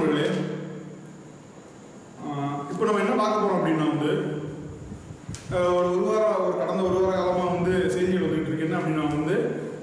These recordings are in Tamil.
நண்பர்களே ஆஹ் இப்போ நம்ம என்ன பார்க்க போறோம் அப்படின்னா வந்து ஆஹ் ஒரு ஒரு வாரம் ஒரு கடந்த ஒரு வார காலமாக வந்து செய்திகள் வந்துகிட்டு இருக்கு என்ன அப்படின்னா வந்து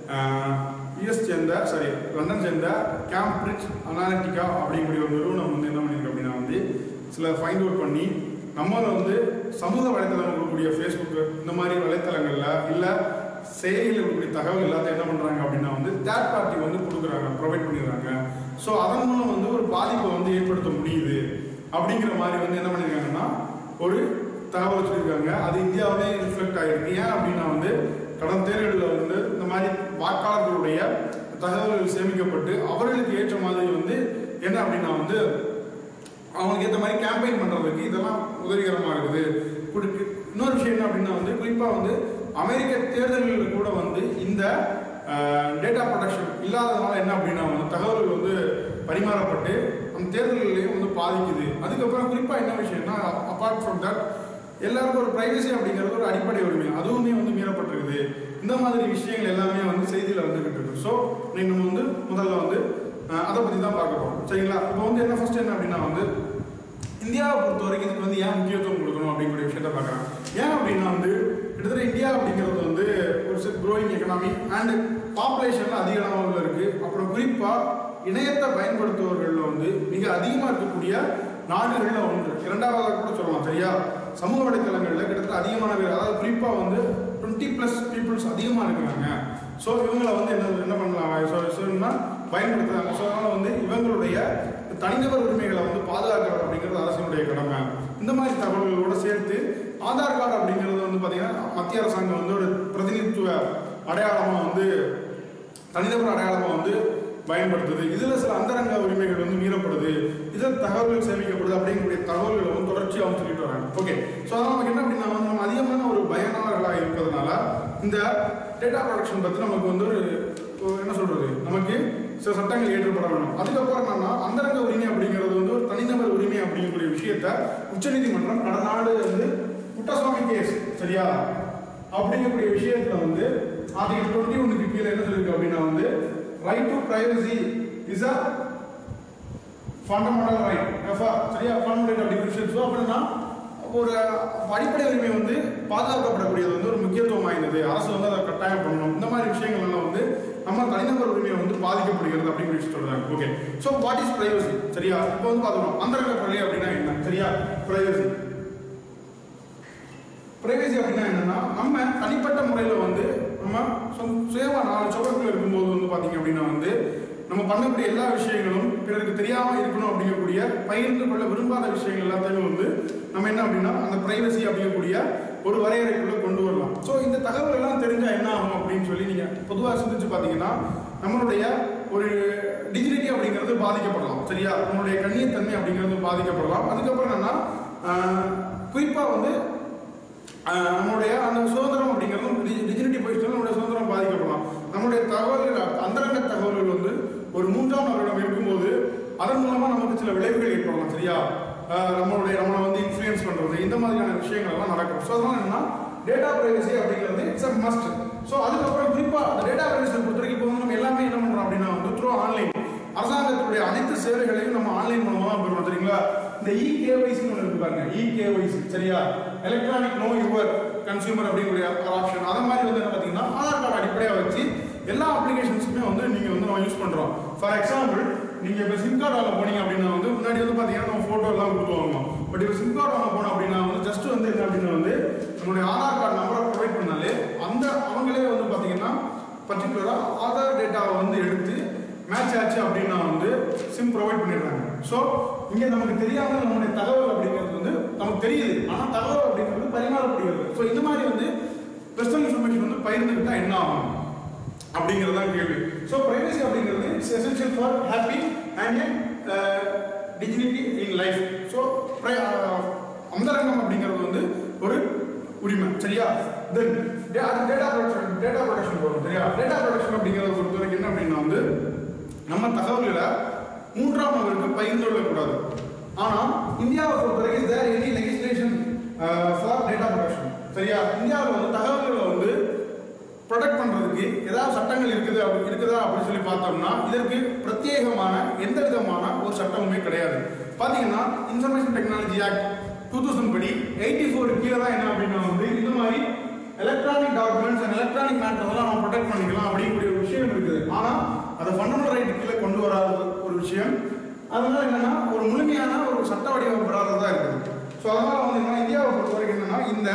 யூஎஸ் சேர்ந்த சாரி லண்டன் சேர்ந்த கேம்பிரிட்ஜ் அனாலிட்டிகா அப்படிங்கக்கூடிய ஒரு நிறுவனம் வந்து என்ன பண்ணியிருக்கு அப்படின்னா வந்து சில ஃபைண்ட் அவுட் பண்ணி நம்மள வந்து சமூக வலைத்தளங்கள் இருக்கக்கூடிய ஃபேஸ்புக் இந்த மாதிரி வலைத்தளங்களில் இல்லை செயலியில் இருக்கக்கூடிய தகவல் எல்லாத்தையும் என்ன பண்ணுறாங்க அப்படின்னா வந்து தேர்ட் பார்ட்டி வந்து கொடுக்குறாங்க ப்ரொவைட் பண்ணிடுறாங்க ஸோ அதன் மூலம் வந்து ஒரு பாதிப்பை வந்து ஏற்படுத்த முடியுது அப்படிங்கிற மாதிரி வந்து என்ன பண்ணியிருக்காங்கன்னா ஒரு தகவல் சொல்லியிருக்காங்க அது இந்தியாவிலே ரிஃப்ளெக்ட் ஆகிருக்கு ஏன் அப்படின்னா வந்து கடந்த தேர்தலில் வந்து இந்த மாதிரி வாக்காளர்களுடைய தகவல்கள் சேமிக்கப்பட்டு அவர்களுக்கு ஏற்ற மாதிரி வந்து என்ன அப்படின்னா வந்து அவங்களுக்கு ஏற்ற மாதிரி கேம்பெயின் பண்ணுறதுக்கு இதெல்லாம் உதவிகரமாக இருக்குது குடுக்கு இன்னொரு விஷயம் என்ன அப்படின்னா வந்து குறிப்பாக வந்து அமெரிக்க தேர்தல்களில் கூட வந்து இந்த டேட்டா ப்ரொடக்ஷன் இல்லாததுனால என்ன அப்படின்னா வந்து தகவல்கள் வந்து பரிமாறப்பட்டு அந்த தேர்தல்களையும் வந்து பாதிக்குது அதுக்கப்புறம் குறிப்பாக என்ன விஷயம்னா அப்பார்ட் ஃப்ரம் தட் எல்லாருக்கும் ஒரு பிரைவசி அப்படிங்கிறது ஒரு அடிப்படை உரிமை அதுவுமே வந்து மீறப்பட்டிருக்குது இந்த மாதிரி விஷயங்கள் எல்லாமே வந்து செய்தியில் வந்துகிட்டு இருக்கு ஸோ நீங்கள் நம்ம வந்து முதல்ல வந்து அஹ், அதை பற்றி தான் பார்க்க போகிறோம் சரிங்களா இப்போ வந்து என்ன ஃபர்ஸ்ட் என்ன அப்படின்னா வந்து இந்தியாவை பொறுத்த வரைக்கும் இதுக்கு வந்து ஏன் முக்கியத்துவம் கொடுக்கணும் அப்படிங்கிற விஷயத்த பார்க்குறேன் ஏன் அப்படின்னா வந்து கிட்டத்தட்ட இந்தியா அப்படிங்கிறது வந்து ஒரு க்ரோயிங் எக்கனாமி அண்ட் பாப்புலேஷன்ல அதிக அளவில் இருக்கு அப்புறம் குறிப்பா இணையத்தை பயன்படுத்துபவர்கள்ல வந்து மிக அதிகமாக இருக்கக்கூடிய நாடுகள்ல ஒன்று இரண்டாவதாக கூட சொல்லலாம் சரியா சமூக வலைத்தளங்கள்ல கிட்டத்தட்ட அதிகமான பேர் அதாவது குறிப்பா வந்து டுவெண்ட்டி பிளஸ் பீப்புள்ஸ் அதிகமாக இருக்கிறாங்க ஸோ இவங்களை வந்து என்ன என்ன பண்ணலாம் சொன்னா பயன்படுத்துறாங்க ஸோ அதனால வந்து இவங்களுடைய தனிநபர் உரிமைகளை வந்து பாதுகாக்கிறது அப்படிங்கிறது அரசினுடைய கடமை இந்த மாதிரி தகவல்களோட சேர்த்து ஆதார் கார்டு அப்படிங்கிறது வந்து பார்த்தீங்கன்னா மத்திய அரசாங்கம் வந்து ஒரு பிரதிநிதித்துவ அடையாளமாக வந்து தனிநபர் அடையாளமாக வந்து பயன்படுத்துது இதுல சில அந்தரங்க உரிமைகள் வந்து மீறப்படுது இதில் தகவல்கள் சேமிக்கப்படுது அப்படிங்கக்கூடிய தகவல்களை வந்து தொடர்ச்சியாக வந்து சொல்லிட்டு வராங்க ஓகே ஸோ அதனால் நமக்கு என்ன அப்படின்னா வந்து நம்ம அதிகமான ஒரு பயனாளர்களாக இருப்பதனால இந்த டேட்டா ப்ரொடக்ஷன் பற்றி நமக்கு வந்து ஒரு ஒரு என்ன சொல்றது நமக்கு சில சட்டங்கள் ஏற்றப்பட வேணும் அதுக்கப்புறம் என்னன்னா அந்தரங்க உரிமை அப்படிங்கிறது வந்து ஒரு தனிநபர் உரிமை அப்படிங்கக்கூடிய விஷயத்த உச்சநீதிமன்றம் கடந்த நாடு வந்து குட்டசுவாமி கேஸ் சரியா அப்படிங்கக்கூடிய விஷயத்துல வந்து ஆர்டிகல் டுவெண்ட்டி ஒன்னுக்கு கீழே என்ன சொல்லிருக்கு அப்படின்னா வந்து right to privacy is a fundamental right எஃப்ஆ சரியா ஃபண்டமெண்டல் டிஃபிஷன் ஸோ அப்படின்னா ஒரு அடிப்படை உரிமை வந்து பாதுகாக்கப்படக்கூடியது வந்து ஒரு முக்கியத்துவம் வாய்ந்தது அரசு வந்து அதை கட்டாயம் பண்ணணும் இந்த மாதிரி விஷயங்கள் எல்லாம் வந்து நம்ம தனிநபர் உரிமை வந்து பாதிக்கப்படுகிறது அப்படின்னு விஷயம் சொல்றாங்க okay so what is privacy சரியா இப்போ வந்து பார்த்துக்கணும் அந்தரங்க கொள்கை அப்படின்னா என்ன சரியா பிரைவசி பிரைவசி அப்படின்னா என்னன்னா நம்ம தனிப்பட்ட முறையில் வந்து நம்ம சொந்த- சுயமா நாலு சுவருக்குள்ள இருக்கும்போது வந்து பார்த்தீங்க அப்படின்னா வந்து நம்ம பண்ணக்கூடிய எல்லா விஷயங்களும் பிறருக்கு தெரியாம இருக்கணும் அப்படிங்கக்கூடிய பகிர்ந்து கொள்ள விரும்பாத விஷயங்கள் எல்லாத்தையும் வந்து நம்ம என்ன அப்படின்னா அந்த பிரைவசி அப்படிங்கக்கூடிய ஒரு வரையறைக்குள்ள கொண்டு வரலாம் ஸோ இந்த தகவல் எல்லாம் தெரிஞ்சா என்ன ஆகும் அப்படின்னு சொல்லி நீங்க பொதுவாக சிந்திச்சு பார்த்தீங்கன்னா நம்மளுடைய ஒரு டிஜினிட்டி அப்படிங்கிறது பாதிக்கப்படலாம் சரியா நம்மளுடைய கண்ணியத்தன்மை அப்படிங்கிறது பாதிக்கப்படலாம் அதுக்கப்புறம் என்னன்னா ஆஹ், குறிப்பா வந்து ஆஹ் நம்மளுடைய அந்த சுதந்திரம் அப்படிங்கிறதும் டிஜினிட்டி பொசிஷனில் நம்மளுடைய சுதந்திரம் பாதிக்கப்படலாம் நம்மளுடைய தகவல்கள் அந்தரங்க தகவல்கள் வந்து ஒரு மூன்றாம் நபரிடம் இருக்கும்போது அதன் மூலமா நமக்கு சில விளைவுகள் ஏற்படலாம் சரியா ஆஹ் நம்மளுடைய நம்மளை வந்து இன்ஃப்ளூயன்ஸ் பண்றது இந்த மாதிரியான விஷயங்கள் எல்லாம் நடக்கும் ஸோ அதனால என்னன்னா டேட்டா பிரைவசி அப்படிங்கிறது இட்ஸ் அ மஸ்ட் ஸோ அதுக்கப்புறம் குறிப்பா அந்த டேட்டா பிரைவசி பொறுத்த வரைக்கும் இப்போ வந்து நம்ம எல்லாமே என்ன பண்றோம் அப்படின்னா வந்து த்ரூ ஆன்லைன் அரசாங்கத்துடைய அனைத்து சேவைகளையும் நம்ம ஆன்லைன் மூலமா தான் பெறுறோம் சரிங்களா இந்த இ கேவைசி ஒன்று இருக்கு பாருங்க இ கேவைசி சரியா எலக்ட்ரானிக் நோ யுவர் கன்சியூமர் அப்படிங்கக்கூடிய ஆப்ஷன் அதை மாதிரி வந்து என்ன பார்த்தீங்கன்னா ஆதார் கார்டு அடிப்படையாக வச்சு எல்லா அப்ளிகேஷன்ஸுமே வந்து நீங்க வந்து நம்ம யூஸ் பண்றோம் ஃபார் எக்ஸாம்பிள் நீங்க இப்போ சிம் கார்டு வாங்க போனீங்க அப்படின்னா வந்து முன்னாடி வந்து பாத்தீங்கன்னா நம்ம போட்டோ எல்லாம் கொடுத்துருவாங்க பட் இப்போ சிம் கார்டு வாங்க போனோம் அப்படின்னா வந்து ஜஸ்ட் வந்து என்ன அப்படின்னா வந்து நம்மளுடைய ஆதார் கார்டு நம்பரை ப்ரொவைட் பண்ணாலே அந்த அவங்களே வந்து பாத்தீங்கன்னா பர்டிகுலரா ஆதார் டேட்டாவை வந்து எடுத்து மேட்ச் ஆச்சு அப்படின்னா வந்து சிம் ப்ரொவைட் பண்ணிடுறாங்க ஸோ இங்கே நமக்கு தெரியாமல் நம்மளுடைய தகவல் அப்படிங்கிறது வந்து நமக்கு தெரியுது ஆனால் தகவல் அப்படிங்கிறது பரிமாறப்படுகிறது ஸோ இந்த மாதிரி வந்து பர்சனல் இன்ஃபர்மேஷன் வந்து பகிர்ந்துக்கிட்டா என்ன ஆகும் அப்படிங்கிறது தான் கேள்வி ஸோ பிரைவசி அப்படிங்கிறது it's essential for happy and dignity in life so அந்தரங்கம் அப்படிங்கிறது வந்து ஒரு உரிமை சரியா then data protection data protection வரும் சரியா டேட்டா ப்ரொடக்ஷன் அப்படிங்கிறத பொறுத்த வரைக்கும் என்ன அப்படின்னா வந்து நம்ம தகவல்களை மூன்றாம் நபருக்கு பகிர்ந்து கொள்ளக்கூடாது ஆனால் இந்தியாவை பொறுத்த வரைக்கும் there any legislation for data protection சரியா இந்தியாவில் வந்து தகவல்களை வந்து ப்ரொடெக்ட் பண்றதுக்கு ஏதாவது சட்டங்கள் இருக்குது அப்படி இருக்குதா அப்படின்னு சொல்லி பார்த்தோம்னா இதற்கு பிரத்யேகமான எந்த விதமான ஒரு சட்டமுமே கிடையாது பாத்தீங்கன்னா information technology act two thousand படி எயிட்டி ஃபோர் கீழே தான் என்ன அப்படின்னா வந்து இந்த மாதிரி electronic documents and electronic matters எல்லாம் நம்ம ப்ரொடெக்ட் பண்ணிக்கலாம் அப்படிங்கக்கூடிய ஒரு விஷயம் இருக்குது ஆனா அதை ஃபண்டமெண்டல் ரைட் கீழே கொண்டு வராத ஒரு விஷயம் அதனால என்னன்னா ஒரு முழுமையான ஒரு சட்ட வடிவம் பெறாததா இருக்குது ஸோ அதனால வந்து என்னன்னா இந்தியாவை பொறுத்த வரைக்கும் என்னன்னா இந்த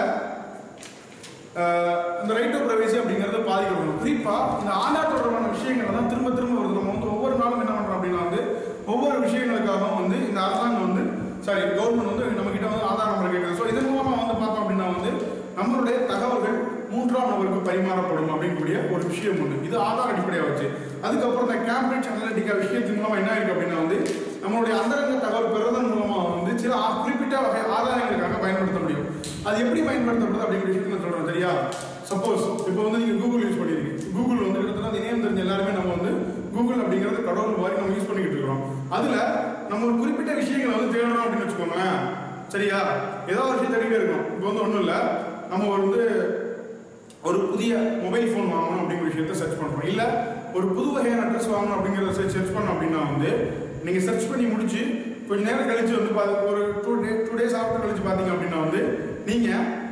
ஆஹ் இந்த ரைட் டு பிரைவசி அப்படிங்கிறது பாதிக்கப்படும் குறிப்பா இந்த ஆதார் தொடர்பான விஷயங்கள் தான் திரும்ப திரும்ப வருது நம்ம வந்து ஒவ்வொரு நாளும் என்ன பண்றோம் அப்படின்னா வந்து ஒவ்வொரு விஷயங்களுக்காகவும் வந்து இந்த அரசாங்கம் வந்து சாரி கவர்மெண்ட் வந்து நம்ம கிட்ட வந்து ஆதார் நம்பர் கேட்குது ஸோ இதன் மூலமா வந்து பார்த்தோம் அப்படின்னா வந்து நம்மளுடைய தகவல்கள் மூன்றாம் நபருக்கு பரிமாறப்படும் அப்படிங்கக்கூடிய ஒரு விஷயம் உண்டு இது ஆதார் அடிப்படையாக வச்சு அதுக்கப்புறம் இந்த கேம்பிரிட்ஜ் அனலிட்டிக்கா விஷயத்தின் மூலமா என்ன இருக்கு அப்படின்னா வந்து நம்மளுடைய அந்தரங்க தகவல் பெறுவதன் மூலமா வந்து சில ஆ- குறிப்பிட்ட வகை ஆதாரங்களுக்காக பயன்படுத்த முடியும் அது எப்படி பயன்படுத்தப்படுது அப்படிங்கிற விஷயத்தை நான் சொல்றேன் சரியா சப்போஸ் இப்போ வந்து நீங்க கூகுள் யூஸ் பண்ணிருக்கீங்க கூகுள் வந்து கிட்டத்தட்ட அந்த இணையம் தெரிஞ்ச எல்லாருமே நம்ம வந்து கூகுள் அப்படிங்கிறது கடவுள் மாதிரி நம்ம யூஸ் பண்ணிக்கிட்டு இருக்கிறோம் அதுல நம்ம ஒரு குறிப்பிட்ட விஷயங்களை வந்து தேடணும் அப்படின்னு வச்சுக்கோங்களேன் சரியா ஏதோ ஒரு விஷயம் தேடிட்டே இருக்கோம் இப்போ வந்து ஒன்றும் இல்லை நம்ம வந்து ஒரு புதிய மொபைல் ஃபோன் வாங்கணும் அப்படிங்கிற விஷயத்த சர்ச் பண்றோம் இல்ல ஒரு புது வகையான ட்ரெஸ் வாங்கணும் அப்படிங்கிறத சர்ச் பண்ணோம் அப்படின்னா வந்து நீங்க சர்ச் பண்ணி முடிச்சு கொஞ்ச நேரம் கழிச்சு வந்து பா- ஒரு two day two days after கழிச்சு பாத்தீங்க அப்படின்னா வந்து நீங்க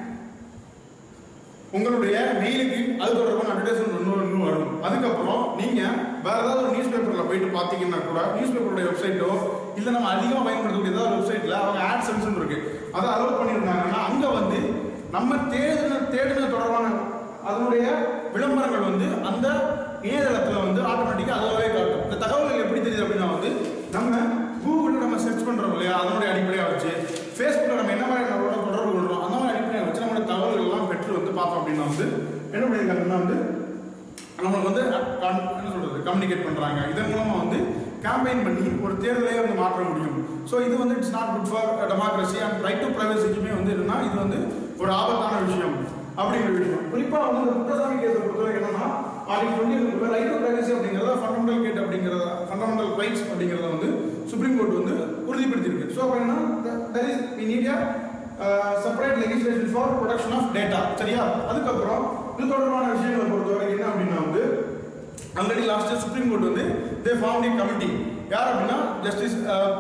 உங்களுடைய மெயிலுக்கு அது தொடர்பான அட்வர்டைஸ்மெண்ட் ஒன்று ஒன்று வரும் அதுக்கப்புறம் நீங்க வேற ஏதாவது ஒரு நியூஸ் பேப்பர்ல போயிட்டு பாத்தீங்கன்னா கூட நியூஸ் பேப்பருடைய வெப்சைட்டோ இல்ல நம்ம அதிகமா பயன்படுத்தக்கூடிய ஏதாவது வெப்சைட்ல அவங்க ஆட் சென்ஸ் இருக்கு அதை அலோவ் பண்ணியிருந்தாங்கன்னா அங்க வந்து நம்ம தேடின தேடின தொடர்பான அதனுடைய விளம்பரங்கள் வந்து அந்த இணையதளத்துல வந்து ஆட்டோமேட்டிக்கா அதுவாகவே காட்டும் இந்த தகவல்கள் எப்படி தெரியுது அப்படின்னா வந்து நம்ம கூகுளில் நம்ம சர்ச் பண்றோம் இல்லையா அதனுடைய அடிப்படையாக வச்சு ஃபேஸ்புக்கில் நம்ம என்ன மாதிரி நம்மளோட தொடர்பு கொள்றோம் அந்த மாதிரி அடிப்படையாக வச்சு நம்மளுடைய தகவல்கள் எல்லாம் பெற்று வந்து பார்த்தோம் அப்படின்னா வந்து என்ன பண்ணியிருக்காங்கன்னா வந்து நம்மளுக்கு வந்து con- என்ன சொல்றது கம்யூனிகேட் பண்றாங்க இதன் மூலமா வந்து கேம்பெயின் பண்ணி ஒரு தேர்தலையே வந்து மாற்ற முடியும் ஸோ இது வந்து it's not good for democracy and right to பிரைவசிக்குமே வந்து என்னன்னா இது வந்து ஒரு ஆபத்தான விஷயம் அப்படிங்கிற விஷயம் குறிப்பா வந்து இந்த குற்றசாமி கேஸை பொறுத்தவரைக்கும் என்னன்னா article twenty right to privacy அப்படிங்கிறத ஃபண்டமெண்டல் கேட் அப்படிங்கிறத ஃபண்டமெண்டல் ரைட்ஸ் அப்படிங்கிறத வந்து சுப்ரீம் கோர்ட் வந்து உறுதிப்படுத்தியிருக்கு ஸோ அப்போ என்ன that is we need separate legislation for protection of data சரியா அதுக்கப்புறம் இது தொடர்பான விஷயங்களை பொறுத்தவரைக்கும் என்ன அப்படின்னா வந்து already last year supreme court வந்து தே ஃபார்ம் a கமிட்டி யார் அப்படின்னா ஜஸ்டிஸ்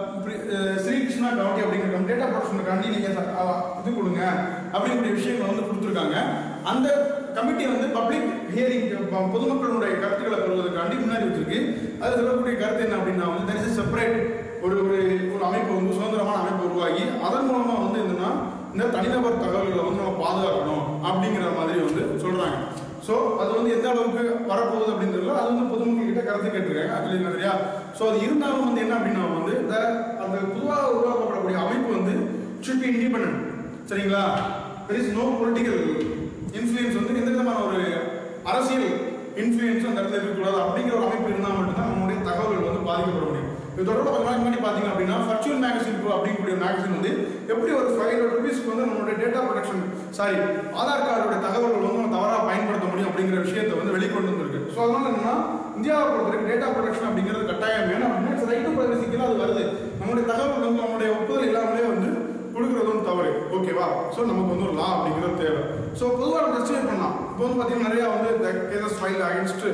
ஸ்ரீ கிருஷ்ணா கமிட்டி அப்படிங்கிற கமிட்டி டேட்டா ப்ரொடக்ஷனுக்காண்டி நீங்க ச- அஹ், இது கொடுங்க அப்படிங்கிற விஷயங்களை வந்து கொடுத்துருக்காங்க அந்த கமிட்டி வந்து பப்ளிக் ஹியரிங் பொதுமக்களுடைய கருத்துக்களை பெறுவதற்காண்டி முன்னாடி வச்சிருக்கு அது சொல்லக்கூடிய கருத்து என்ன அப்படின்னா வந்து there is a செப்பரேட் ஒரு ஒரு ஒரு அமைப்பு வந்து சுதந்திரமான அமைப்பு உருவாகி அதன் மூலமா வந்து என்னன்னா இந்த தனிநபர் தகவல்களை வந்து நம்ம பாதுகாக்கணும் அப்படிங்கிற மாதிரி வந்து சொல்றாங்க ஸோ அது வந்து எந்த அளவுக்கு வரப்போகுது அப்படின்றதுல அது வந்து பொதுமக்கள் கிட்ட கருத்து கேட்டிருக்காங்க அதுல என்ன சரியா ஸோ அது இருந்தாலும் வந்து என்ன அப்படின்னா வந்து இந்த அந்த புதுவாக உருவாக்கப்படக்கூடிய அமைப்பு வந்து should be independent சரிங்களா there is no political influence வந்து எந்த விதமான ஒரு அரசியல் இன்ஃப்ளூயன்ஸ் அந்த இடத்துல இருக்கக்கூடாது அப்படிங்கிற ஒரு அமைப்பு இருந்தால் மட்டும்தான் நம்மளுடைய தகவல்கள் வந்து பாதிக்கப்பட முடியும் இது தொடர்பாக கொஞ்ச நாளைக்கு முன்னாடி பார்த்தீங்க அப்படின்னா ஃபர்ச்சுவல் மேகசின் ப்ரோ அப்படிங்கக்கூடிய மேகசின் வந்து எப்படி ஒரு ஃபைவ் ஹண்ட்ரட் ருபீஸ்க்கு வந்து நம்மளுடைய டேட்டா ப்ரொடக்ஷன் சாரி ஆதார் கார்டுடைய தகவல்கள் வந்து நம்ம தவறாக பயன்படுத்த முடியும் அப்படிங்கிற விஷயத்தை வந்து வெளிக்கொண்டு வந்திருக்கு ஸோ அதனால என்னன்னா இந்தியாவை பொறுத்தவரைக்கும் டேட்டா ப்ரொடக்ஷன் அப்படிங்கிறது கட்டாயம் வேணும் அப்படின்னா ரைட் டு பிரைவசிக்கு அது வருது நம்மளுடைய தகவல் வந்து நம்மளுடைய ஒப்புதல் இல்லாமலே வந்து கொடுக்குறதும் தவறு ஓகேவா ஸோ நமக்கு வந்து ஒரு லா அப்படிங்கிறது தேவை ஸோ பொதுவாக நம்ம ஜஸ்டிஃபை பண்ணலாம் இப்போ வந்து பார்த்தீங்கன்னா நிறையா வந்து cases file against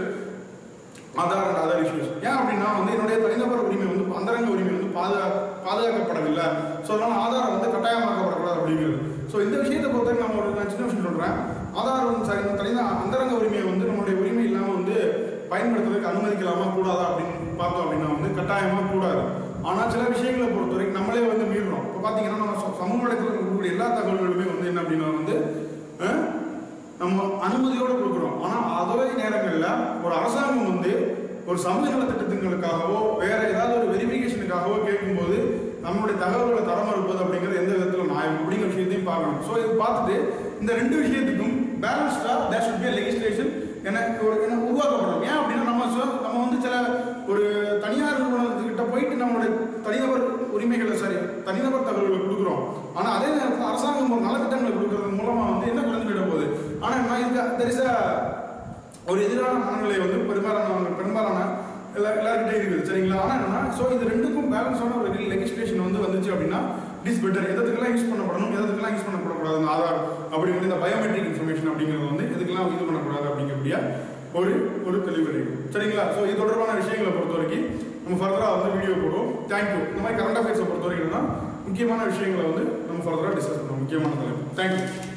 Aadhaar and other issues ஏன் அப்படின்னா வந்து என்னுடைய தனிநபர் உரிமை வந்து அந்தரங்க உரிமை வந்து பாதுகா பாதுகாக்கப்படவில்லை ஸோ அதனால ஆதாரம் வந்து கட்டாயமாக்கப்படக்கூடாது அப்படிங்கிறது ஸோ இந்த விஷயத்தை பொறுத்தவரைக்கும் நம்ம ஒரு நான் சின்ன விஷயம் சொல்கிறேன் ஆதார் வந்து சரி தனி அந்தரங்க உரிமையை வந்து நம்மளுடைய உரிமை இல்லாமல் வந்து பயன்படுத்துறதுக்கு அனுமதிக்கலாமா கூடாதா அப்படின்னு பார்த்தோம் அப்படின்னா வந்து கட்டாயமா கூடாது ஆனால் சில விஷயங்களை பொறுத்தவரைக்கும் நம்மளே வந்து மீறுறோம் இப்போ பார்த்தீங்கன்னா நம்ம ச- சமூக வலைத்தளத்தில் இருக்கக்கூடிய எல்லா தகவல்களுமே வந்து என்ன அப்படின்னா வந்து அஹ், நம்ம அனுமதியோடு கொடுக்குறோம் ஆனால் அதே நேரங்களில் ஒரு அரசாங்கம் வந்து ஒரு சமூக நல திட்டங்களுக்காகவோ வேற ஏதாவது ஒரு வெரிஃபிகேஷனுக்காகவோ கேட்கும்போது நம்மளுடைய தகவல்களை தர மறுப்பது அப்படிங்கிறது எந்த விதத்தில் நியாயம் அப்படிங்கிற விஷயத்தையும் பார்க்கணும் ஸோ இது பார்த்துட்டு இந்த ரெண்டு விஷயத்துக்கும் பேலன்ஸ்டா தேர் ஷுட் பி லெகிஸ்லேஷன் என ஒரு என்ன உருவாக்கப்படும் ஏன் அப்படின்னா நம்ம சொ- நம்ம வந்து சில ஒரு தனியார் நிறுவனத்துக்கிட்ட போயிட்டு நம்மளுடைய தனிநபர் உரிமைகளை சரி தனிநபர் தகவல்களை கொடுக்குறோம் ஆனால் அதே நேரத்தில் அரசாங்கம் ஒரு நலத்திட்டங்களை கொடுக்கறது மூலமா வந்து என்ன குறைஞ்சு விட போகுது ஆனால் நான் இந்த there is a ஒரு எதிரான மனநிலை வந்து பெரும்பாலான பெரும்பாலான எல்லா எல்லாருக்கிட்டே இருக்குது சரிங்களா ஆனால் என்னன்னா ஸோ இது ரெண்டுக்கும் பேலன்ஸான ஒரு லெகிஸ்லேஷன் வந்து வந்துச்சு அப்படின்னா இட் இஸ் பெட்டர் எதுக்கெல்லாம் யூஸ் பண்ணப்படணும் எதுக்கெல்லாம் யூஸ் பண்ணப்படக்கூடாது இந்த ஆதார் அப்படிங்கிற இந்த பயோமெட்ரிக் இன்ஃபர்மேஷன் அப்படிங்கிறது வந்து எதுக்கெல்லாம் இது பண்ணக்கூடாது அப்படிங்கக்கூடிய ஒரு ஒரு தெளிவு இருக்கு சரிங்களா ஸோ இது தொடர்பான விஷயங்களை பொறுத்த வரைக்கும் நம்ம ஃபர்தராக வந்து வீடியோ போடுவோம் தேங்க்யூ இந்த மாதிரி கரண்ட் அஃபேர்ஸை பொறுத்த வரைக்கும் என்னன்னா முக்கியமான விஷயங்களை வந்து நம்ம ஃபர்தராக டிஸ்கஸ் பண்ணுவோம் முக்கியமான தலைப்பு தேங்க்யூ